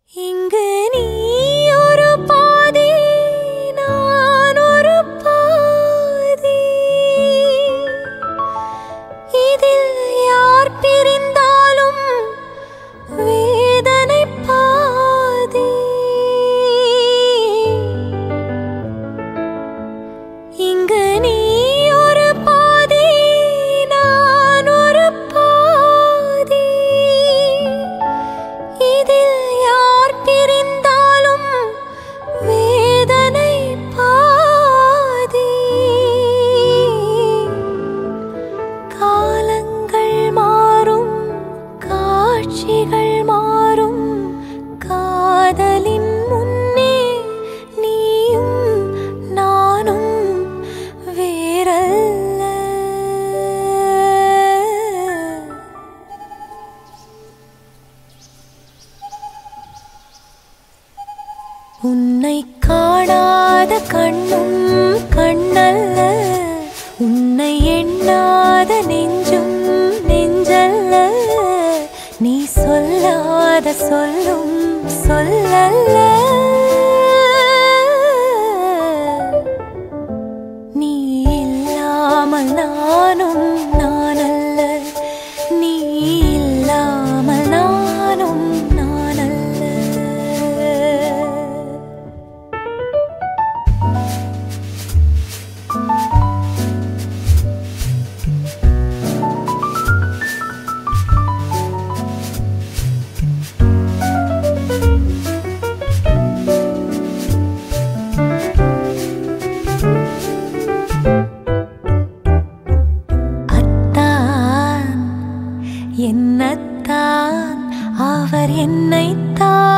இங்கு நீ ஒரு பாதி நான் ஒரு பாதி இதில் யார் பிரிந்தாலும் வேதனை பாதி இங்கு நீ ஒரு பாதி நான் ஒரு பாதி இதில் யார் பிரிந்தாலும் வேதனை பாதி காலங்கள் மாறும் காட்சிகள் மாறும் காதலின் முன்னே நீயும் நானும் வேறல்ல உன்னை காணாத கண்ணும் கண்ணல்ல உன்னை எண்ணாத நெஞ்சும் நெஞ்சல்ல நீ சொல்லாத சொல்லும் சொல்லல்ல நீ இல்லாமல் நானும் நானல்ல நீ இல்லாமல் நானும் நானல்ல அத்தான் என்னத்தான் அவர் என்னைத்தான்